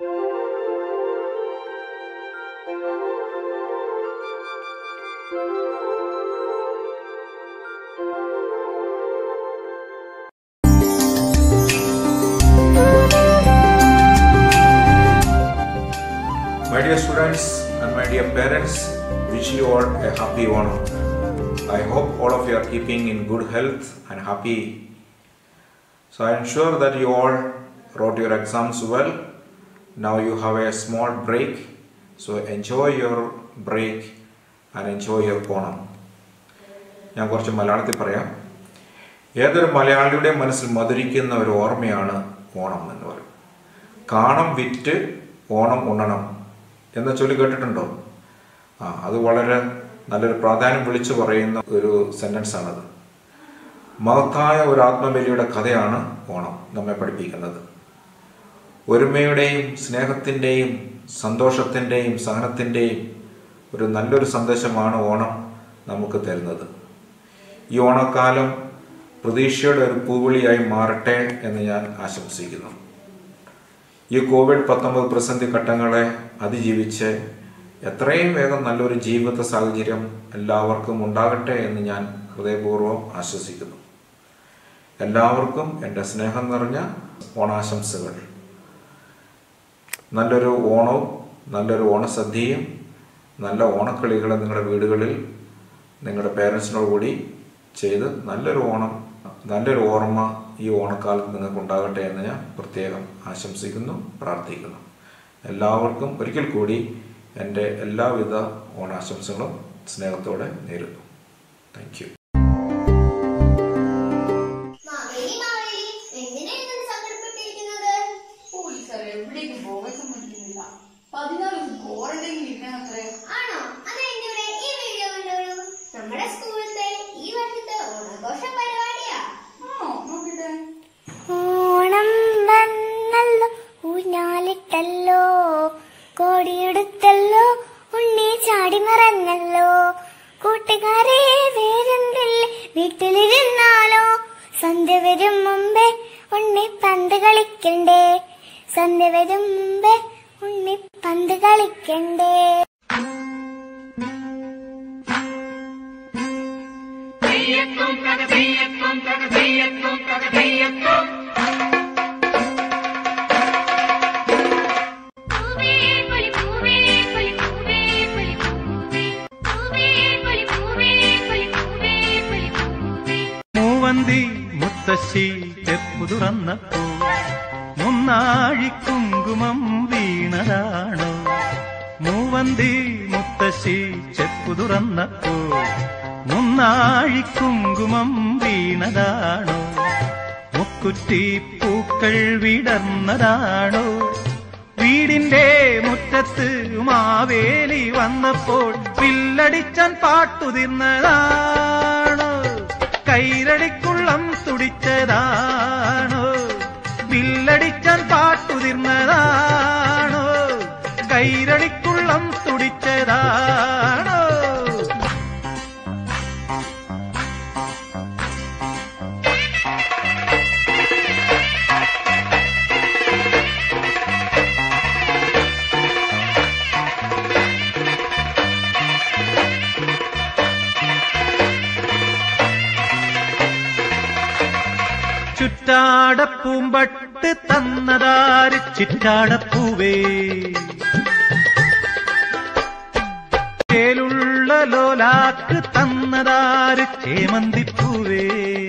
My dear students and my dear parents, wish you all a happy Onam. I hope all of you are keeping in good health and happy. So I am sure that you all wrote your exams well. Now you have a small break. So enjoy your break and enjoy your Onam. ഞാൻ കുറച്ച് മലയാളത്തിൽ പറയാം ഏതൊരു മലയാളിയുടെ മനസ്സിൽ മധുരിക്കുന്ന ഒരു ഓർമ്മയാണ് ഓണം എന്ന് പറയും കാണം വിറ്റ് ഓണം ഉണ്ണണം എന്ന് ചൊല്ലി കേട്ടിട്ടുണ്ടോ ആ അത് വളരെ നല്ലൊരു പ്രാധാന്യം വിളിച്ചു പറയുന്ന ഒരു സെന്റൻസ് ആണത് മഹത്തായ ഒരു ആത്മബലിയുടെ കഥയാണ് ഓണം നമ്മെ പഠിപ്പിക്കുന്നത് ഒരുമയുടെയും സ്നേഹത്തിൻ്റെയും സന്തോഷത്തിൻ്റെയും സഹനത്തിൻ്റെയും ഒരു നല്ലൊരു സന്ദേശമാണ് ഓണം നമുക്ക് തരുന്നത് ഈ ഓണക്കാലം പ്രതീക്ഷയുടെ ഒരു പൂവിളിയായി മാറട്ടെ എന്ന് ഞാൻ ആശംസിക്കുന്നു ഈ കോവിഡ് പത്തൊമ്പത് പ്രതിസന്ധി ഘട്ടങ്ങളെ അതിജീവിച്ച് എത്രയും വേഗം നല്ലൊരു ജീവിത സാഹചര്യം എല്ലാവർക്കും ഉണ്ടാകട്ടെ എന്ന് ഞാൻ ഹൃദയപൂർവ്വം ആശ്വസിക്കുന്നു എല്ലാവർക്കും എൻ്റെ സ്നേഹം നിറഞ്ഞ ഓണാശംസകൾ നല്ലൊരു ഓണവും നല്ലൊരു ഓണസദ്യയും നല്ല ഓണക്കളികൾ നിങ്ങളുടെ വീടുകളിൽ നിങ്ങളുടെ പേരൻസിനോട് കൂടി ചെയ്ത് നല്ലൊരു ഓണം നല്ലൊരു ഓർമ്മ ഈ ഓണക്കാലത്ത് നിങ്ങൾക്ക് ഉണ്ടാകട്ടെ എന്ന് ഞാൻ പ്രത്യേകം ആശംസിക്കുന്നു പ്രാർത്ഥിക്കുന്നു എല്ലാവർക്കും ഒരിക്കൽ കൂടി എൻ്റെ എല്ലാവിധ ഓണാശംസകളും സ്നേഹത്തോടെ നേരുന്നു താങ്ക് യു മാവേലി മാവേലി എന്തിനാ ഇങ്ങനെ സങ്കടപ്പെട്ടിരിക്കുന്നത് പോലീസുകാർ എവിടേക്കും പോകാൻ സമ്മതിക്കുന്നില്ല പതിനാല് ദിവസം ക്വാറന്റൈനിൽ ഇരിക്കണം അത്രേ ആണോ അത് എന്നിവിടെ ഈ വീഡിയോ കണ്ടോളൂ നമ്മുടെ സ്കൂളിലത്തെ ഈ വർഷത്തെ ഓണാഘോഷ പരിപാടിയാ ആണോ നോക്കട്ടെ ഓണം വന്നല്ലോ ഊഞ്ഞാലിട്ടല്ലോ കോടിയെടുത്തല്ലോ ഉണ്ണി ചാടി മറഞ്ഞല്ലോ കൂട്ടുകാരെ വേരെന്തില്ലേ വീട്ടിലിരുന്നാലോ സന്ധ്യ വരും മുമ്പേ ഉണ്ണി പന്ത് കളിക്കണ്ടേ സന്ധ്യ വരും മുമ്പേ ഉണ്ണി പന്ത് കളിക്കണ്ടേ പൂവേ പൊലി പൂവേ പൊലി പൂവേ പൊലി പൂവേ പൂവേ പൊലി പൂവേ പൊലി പൂവേ പൊലി പൂവേ മൂവന്തി മുത്തശ്ശി തെപ്പു തുറന്നപ്പോ മുന്നാഴി കുങ്കുമം വീണതാണോ മൂവന്തി മുത്തശ്ശി ചെപ്പു തുറന്നപ്പോ മുന്നാഴി കുങ്കുമം വീണതാണോ മുക്കുറ്റി പൂക്കൾ വിടർന്നതാണോ വീടിന്റെ മുറ്റത്ത് മാവേലി വന്നപ്പോൾ വില്ലടിച്ചാൻ പാട്ടുതിർന്നതാണോ കൈരടിക്കുള്ളം തുടിച്ചതാണോ വില്ലടിച്ചാൻ പാട്ടുതിർന്നതാണോ കൈരടിക്കുള്ളം തുടിച്ചതാണോ ചുറ്റാടപ്പൂമ്പട്ട് തന്നതാര് ചിറ്റാടപ്പൂവേ ചേലുള്ള ലോലാക്ക് തന്നതാര് ചേമന്തിപ്പൂവേ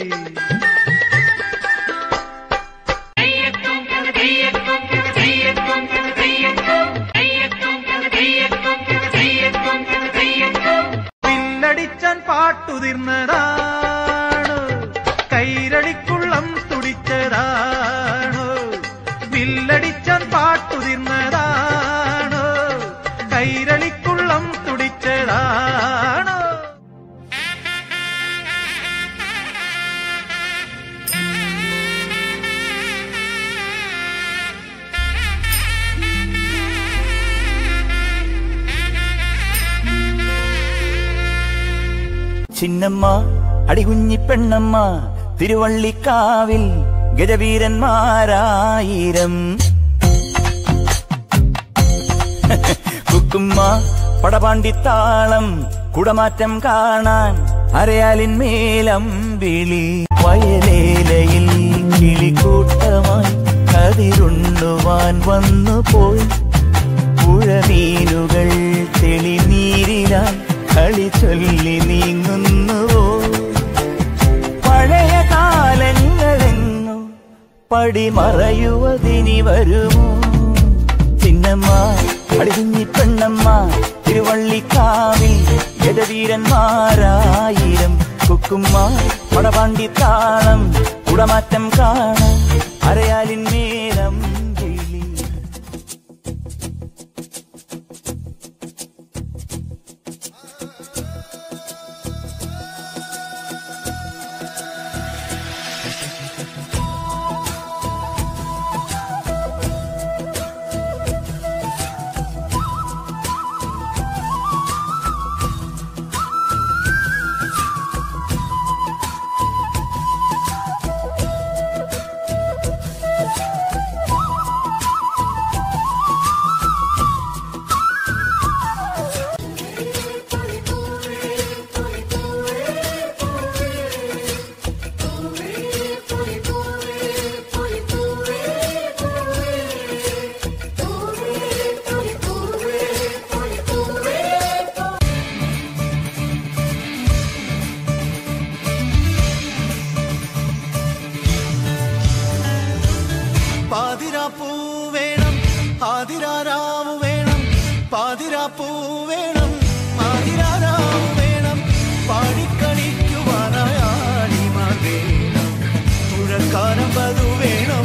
വില്ലടിച്ചാൻ പാട്ടുതിർന്നതാണോ കൈരടിക്കുള്ളം തുടിച്ചതാണോ വില്ലടിച്ചാൻ പാട്ടുതിർന്നതാണോ കൈരളിക്കുള്ളം തുടിച്ചതാണോ ചിന്നമ്മ അടികുഞ്ഞി പെണ്ണമ്മ തിരുവള്ളിക്കാവിൽ ഗജവീരന്മാരായിരം കുക്കുമ്മ പടപാണ്ടിത്താളം കുടമാറ്റം കാണാൻ അരയാലിൻ മേലം വിളി വയലേലയിൽ കിളിക്കൂട്ടമായി കതിരുണ്ണുവാൻ വന്നു പോയി പുഴമീനുകൾ തെളിനീരിലാൽ കളി ചൊല്ലി നീങ്ങുന്നുവോ പഴയ കാലങ്ങളെങ്ങോ പടിമറയുവതിനി വരുമോ ചിന്നമ്മ അടികുഞ്ഞി പെണ്ണമ്മ തിരുവള്ളിക്കാവിൽ ഗജവീരന്മാരായിരം കുക്കുമ്മ പടപാണ്ടി താളം കുടമാറ്റം കാണാൻ അരയാലിൻ മേലം വിളി പാതിരാപ്പൂ വേണം ആതിരാരാവ് വേണം പാതിരാപ്പൂ വേണം ആതിരാരാവ് വേണം പാടിക്കളിക്കുവാനായാടിമാർ വേണം തുഴക്കാരം വധു വേണം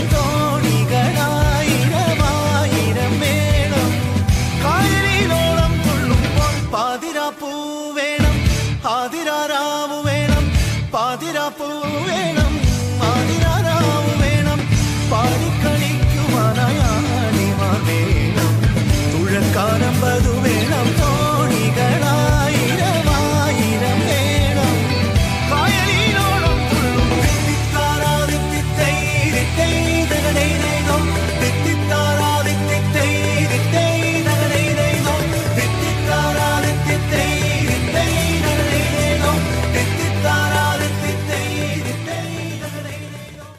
തോണികളായിരമായിരം വേണം കായലിലോളം കൊള്ളുമ്പോൾ പാതിരാപ്പൂ വേണം ആതിരാരാവ് വേണം പാതിരാപ്പൂ വേണം ആതിരാരാവ് വേണം പാടിക്കളിക്കുവാനായാടിമാർ വേണം തുഴക്കാരം വധു വേണം തോണികളായിരമായിരം വേണം കായലിലോളം തുള്ളും തെറ്റിത്താറാ തെറ്റിത്തൈ തെറ്റൈ തകടൈ നൈതോ തെറ്റിത്താറാ തെറ്റിത്തൈ തെറ്റൈ തകടൈ നൈതോ തെറ്റിത്താറാ തെറ്റിത്തൈ തെറ്റൈ തകടൈ നൈതോ തെറ്റിത്താറാ തെറ്റിത്തൈ തെറ്റൈ തകടൈ നൈതോ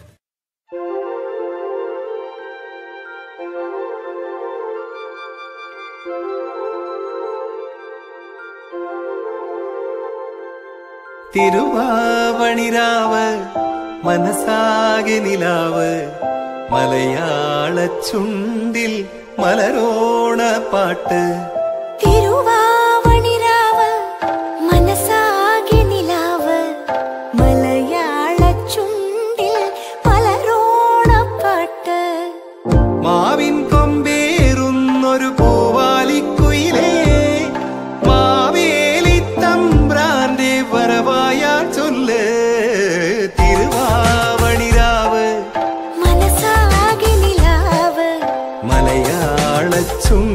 തിരുവാവണിരാവ് മനസ്സാകെ നിലാവ് മലയാള ചുണ്ടിൽ മലരോണ പാട്ട് തിരുവാവണിരാവ് മനസ്സാകെ നിലാവ് മലയാള ചുണ്ടിൽ പലരോണപ്പാട്ട് മാവിൻ കൊമ്പേറുന്നൊരു പൂവാലിക്കുയിലേ മാവേലി തമ്പ്രാന്റെ വരവായ ചൊല്ല് തിരുവാവണിരാവ് മനസ്സാകെ നിലാവ് മലയാള ചുണ്ടിൽ